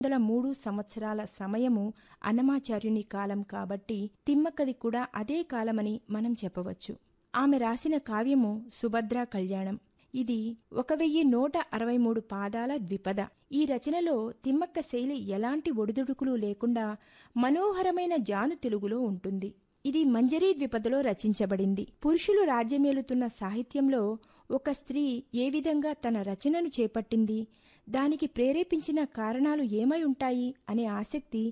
వందల మూడు సంవత్సరాల సమయము అన్నమాచార్యుని కాలం కాబట్టి తిమ్మక్కది కూడా అదే కాలమని మనం చెప్పవచ్చు ఆమె రాసిన కావ్యము సుభద్రా కళ్యాణం ఇది ఒక వెయ్యి నూట అరవై మూడు పాదాల ద్విపద ఈ రచనలో తిమ్మక్క శైలి ఎలాంటి ఒడిదుడుకులు లేకుండా మనోహరమైన జాను తెలుగులో ఉంటుంది ఇది మంజరీ ద్విపదలో రచించబడింది పురుషులు రాజ్యమేలుతున్న సాహిత్యంలో ఒక స్త్రీ ఏ విధంగా తన రచనను చేపట్టింది దానికి ప్రేరేపించిన కారణాలు ఏమై ఉంటాయి అనే ఆసక్తి